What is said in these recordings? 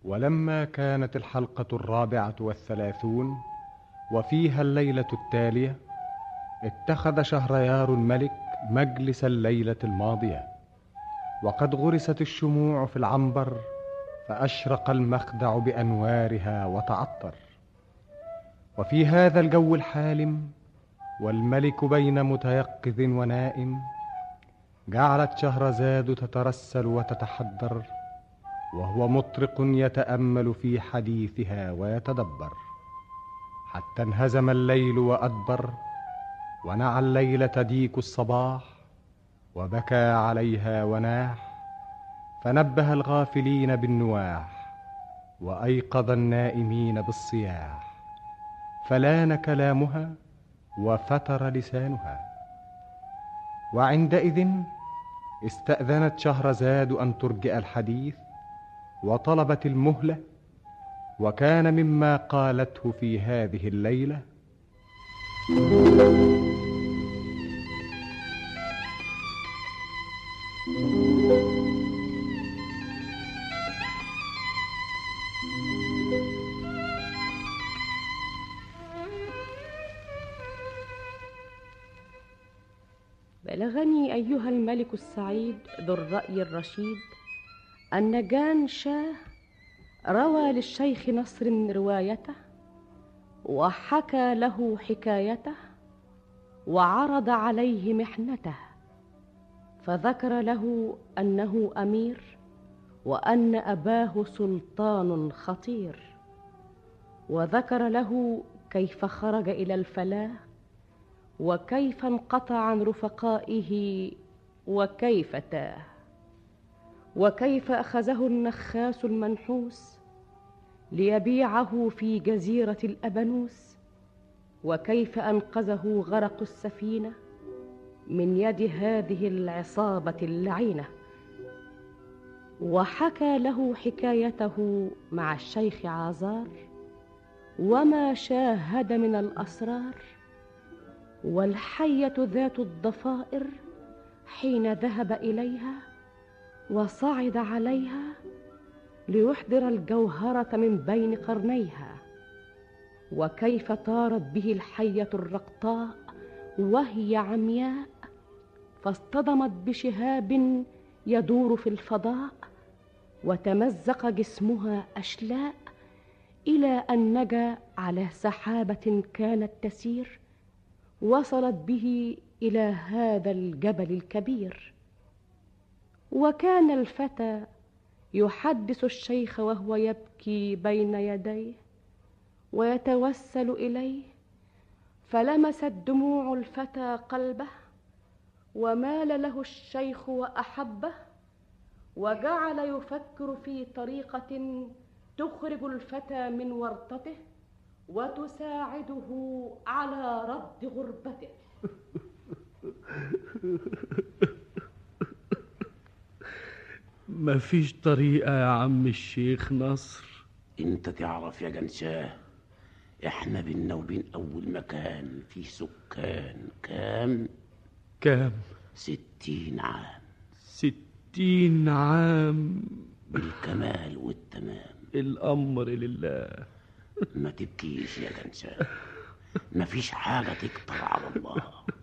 ولما كانت الحلقة الرابعة والثلاثون وفيها الليلة التالية اتخذ شهريار الملك مجلس الليلة الماضية وقد غرست الشموع في العنبر فأشرق المخدع بأنوارها وتعطر وفي هذا الجو الحالم والملك بين متيقظ ونائم جعلت شهرزاد تترسل وتتحدر وهو مطرق يتامل في حديثها ويتدبر حتى انهزم الليل وادبر ونعى الليله ديك الصباح وبكى عليها وناح فنبه الغافلين بالنواح وايقظ النائمين بالصياح فلان كلامها وفتر لسانها وعندئذ استاذنت شهرزاد ان ترجئ الحديث وطلبت المهله وكان مما قالته في هذه الليله بلغني أيها الملك السعيد ذو الرأي الرشيد أن جان شاه روى للشيخ نصر روايته وحكى له حكايته وعرض عليه محنته فذكر له أنه أمير وأن أباه سلطان خطير وذكر له كيف خرج إلى الفلاة وكيف انقطع عن رفقائه وكيف تاه وكيف اخذه النخاس المنحوس ليبيعه في جزيره الابنوس وكيف انقذه غرق السفينه من يد هذه العصابه اللعينه وحكى له حكايته مع الشيخ عازار وما شاهد من الاسرار والحيه ذات الضفائر حين ذهب اليها وصعد عليها ليحضر الجوهره من بين قرنيها وكيف طارت به الحيه الرقطاء وهي عمياء فاصطدمت بشهاب يدور في الفضاء وتمزق جسمها اشلاء الى ان نجا على سحابه كانت تسير وصلت به الى هذا الجبل الكبير وكان الفتى يحدث الشيخ وهو يبكي بين يديه ويتوسل اليه فلمست دموع الفتى قلبه ومال له الشيخ واحبه وجعل يفكر في طريقه تخرج الفتى من ورطته وتساعده على رد غربته مفيش طريقة يا عم الشيخ نصر انت تعرف يا جنشاه احنا بينا وبين اول مكان في سكان كام كام ستين عام ستين عام بالكمال والتمام الأمر لله ما تبكيش يا جنشاه مفيش حاجة تكتر على الله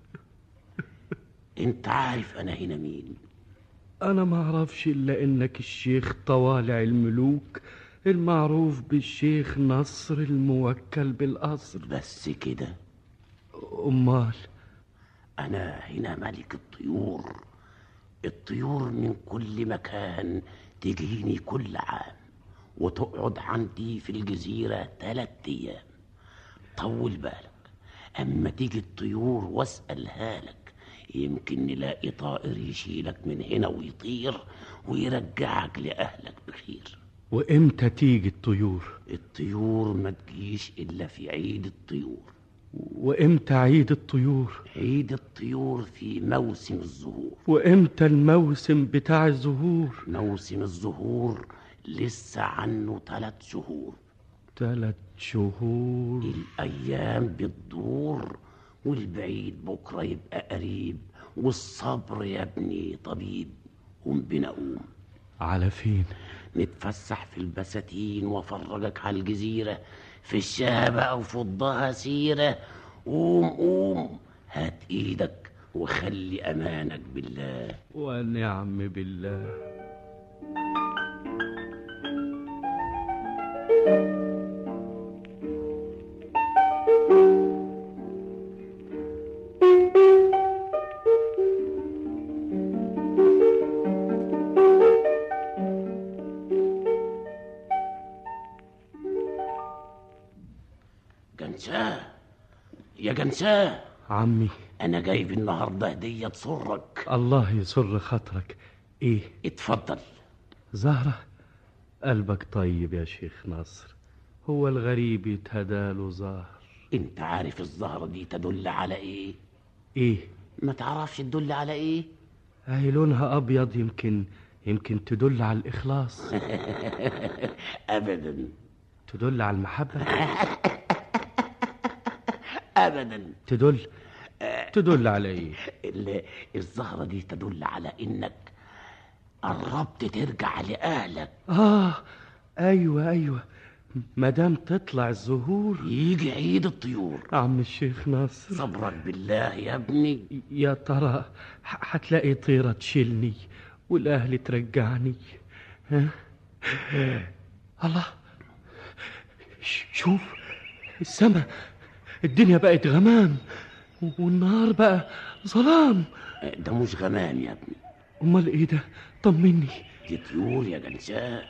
انت عارف انا هنا مين أنا ما أعرفش إلا إنك الشيخ طوالع الملوك المعروف بالشيخ نصر الموكل بالقصر بس كده أمال انا هنا ملك الطيور الطيور من كل مكان تجيني كل عام وتقعد عندي في الجزيرة تلات أيام طول بالك أما تيجي الطيور واسألها لك يمكن نلاقي طائر يشيلك من هنا ويطير ويرجعك لأهلك بخير وإمتى تيجي الطيور الطيور ما تجيش إلا في عيد الطيور وإمتى عيد الطيور عيد الطيور في موسم الزهور وإمتى الموسم بتاع الزهور موسم الزهور لسه عنه ثلاث شهور تلات شهور الأيام بتدور والبعيد بكرة يبقى قريب والصبر يا ابني طبيب قوم بنا قوم على فين نتفسح في البساتين وافرجك على الجزيرة في الشهبة أو فضها سيرة قوم قوم هات إيدك وخلي أمانك بالله ونعم بالله جنساه يا جنساه عمي أنا جايب النهاردة هدية تسرك الله يسر خاطرك ايه اتفضل زهرة قلبك طيب يا شيخ نصر هو الغريب يتهدى له زهر انت عارف الزهرة دي تدل على ايه ايه ما تعرفش تدل على ايه هي لونها ابيض يمكن يمكن تدل على الاخلاص ابدا تدل على المحبة ابدا تدل تدل على ايه ال- الزهرة دي تدل على انك قربت ترجع لأهلك اه ايوه ايوه مادام تطلع الزهور يجي عيد الطيور عم الشيخ ناصر صبرك بالله يا ابني يا ترى ح- هتلاقي طيرة تشيلني والأهل ترجعني ها؟ الله ش- شوف السما الدنيا بقت غمام والنهار بقى ظلام ده مش غمام يا ابني امال ايه ده طمني دي طيور يا جنساء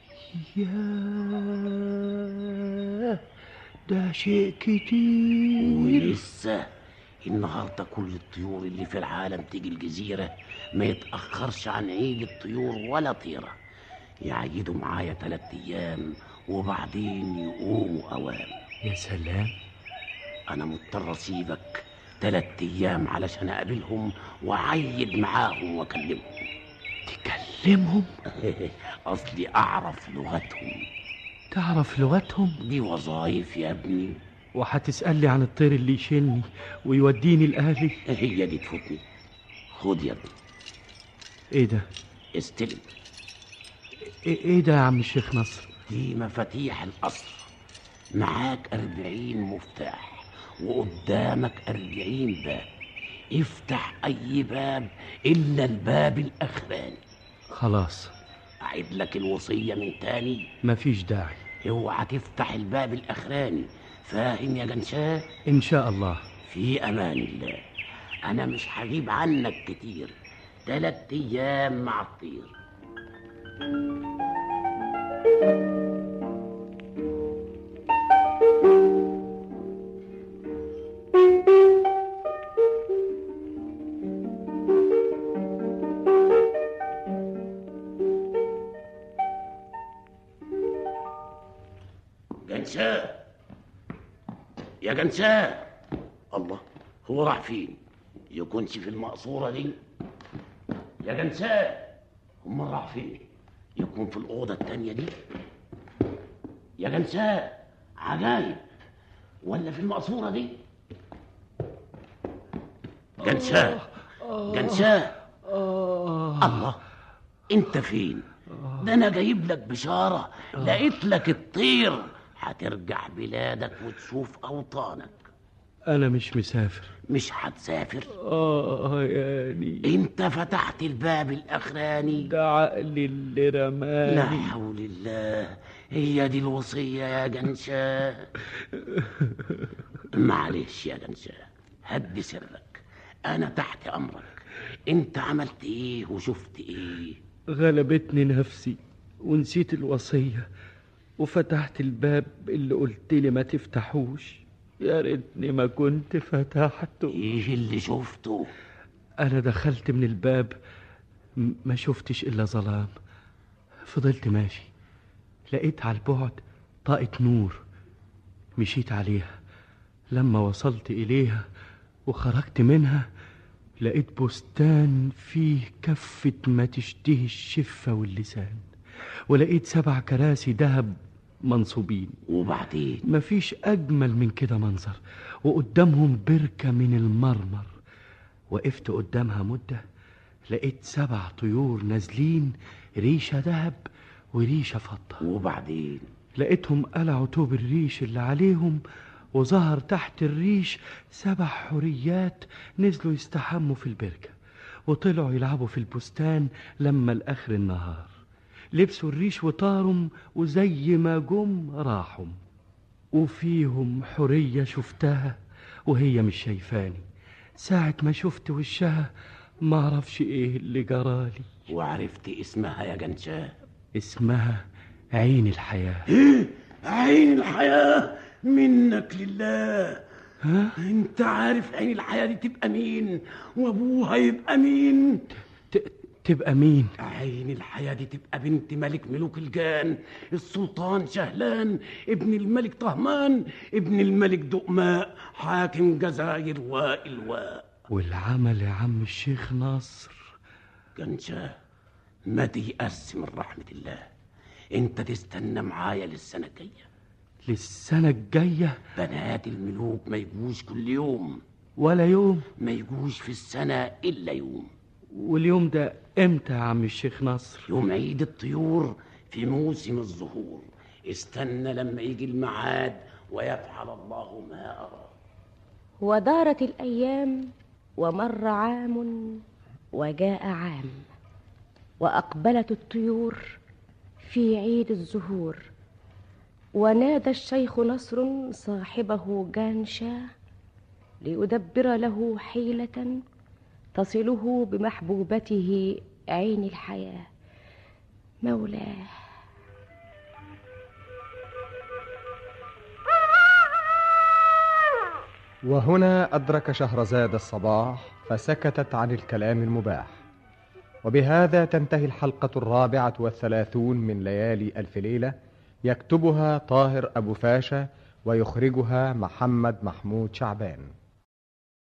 يا ده شيء كتير ولسه النهارده كل الطيور اللي في العالم تيجي الجزيرة ما يتأخرش عن عيد الطيور ولا طيرة يعيدوا معايا تلات أيام وبعدين يقوموا أوام يا سلام أنا مضطر أسيبك تلات أيام علشان أقابلهم وأعيد معاهم وأكلمهم تكلمهم أصلي أعرف لغتهم تعرف لغتهم دي وظايف يا ابني وهتسألي عن الطير اللي يشيلني ويوديني لأهلي هي دي تفوتني خد يا ابني ايه ده استلم ايه إيه ده يا عم الشيخ نصر دي مفاتيح القصر معاك أربعين مفتاح وقدامك أربعين باب افتح أي باب إلا الباب الأخراني خلاص أعيد لك الوصية من تاني مفيش داعي اوعى تفتح الباب الأخراني فاهم يا جنشاه ان شاء الله في أمان الله أنا مش هجيب عنك كتير تلات أيام مع الطير جنشاه يا جنشاه الله هو راح فين يكونش في المقصورة دي يا جنساه هم راح فين يكون في الأوضة التانية دي يا جنساه عجايب ولا في المقصورة دي جنساه جنساه الله انت فين ده انا جايب لك بشارة لقيت لك الطير هترجع بلادك وتشوف اوطانك انا مش مسافر مش هتسافر اه يعني انت فتحت الباب الاخراني ده عقلي اللي لا رماني حول الله هي دي الوصية يا جنشاه معلش يا جنشاه هدي سرك انا تحت امرك انت عملت ايه وشفت ايه غلبتني نفسي ونسيت الوصية وفتحت الباب اللي قلت لي ما تفتحوش يا ريتني ما كنت فتحته ايه اللي شفته أنا دخلت من الباب م- ما شفتش إلا ظلام فضلت ماشي لقيت على البعد طاقة نور مشيت عليها لما وصلت إليها وخرجت منها لقيت بستان فيه كفة ما تشتهي الشفة واللسان ولقيت سبع كراسي ذهب منصوبين وبعدين مفيش أجمل من كده منظر وقدامهم بركة من المرمر وقفت قدامها مدة لقيت سبع طيور نازلين ريشة ذهب وريشة فضة وبعدين لقيتهم قلعوا توب الريش اللي عليهم وظهر تحت الريش سبع حريات نزلوا يستحموا في البركة وطلعوا يلعبوا في البستان لما الآخر النهار لبسوا الريش وطارم وزي ما جم راحوا وفيهم حرية شفتها وهي مش شايفاني ساعة ما شفت وشها ما اعرفش ايه اللي جرالي وعرفت اسمها يا جنشاه اسمها عين الحياة عين الحياة منك لله ها؟ انت عارف عين الحياة دي تبقى مين وابوها يبقى مين ت- تبقى مين عين الحياة دي تبقى بنت ملك ملوك الجان السلطان شهلان ابن الملك طهمان ابن الملك دؤماء حاكم جزائر وإلواء والعمل يا عم الشيخ ناصر جنشاه ما تيأس من رحمة الله انت تستنى معايا للسنة الجاية للسنة الجاية بنات الملوك ما يجوش كل يوم ولا يوم ما يجوش في السنة إلا يوم واليوم ده امتى يا عم الشيخ ناصر يوم عيد الطيور في موسم الزهور استنى لما يجي الميعاد ويفعل الله ما أراد ودارت الايام ومر عام وجاء عام واقبلت الطيور في عيد الزهور ونادى الشيخ نصر صاحبه جانشا ليدبر له حيله تصله بمحبوبته عين الحياه مولاه وهنا أدرك شهرزاد الصباح فسكتت عن الكلام المباح وبهذا تنتهي الحلقة الرابعة والثلاثون من ليالي ألف ليلة يكتبها طاهر أبو فاشا ويخرجها محمد محمود شعبان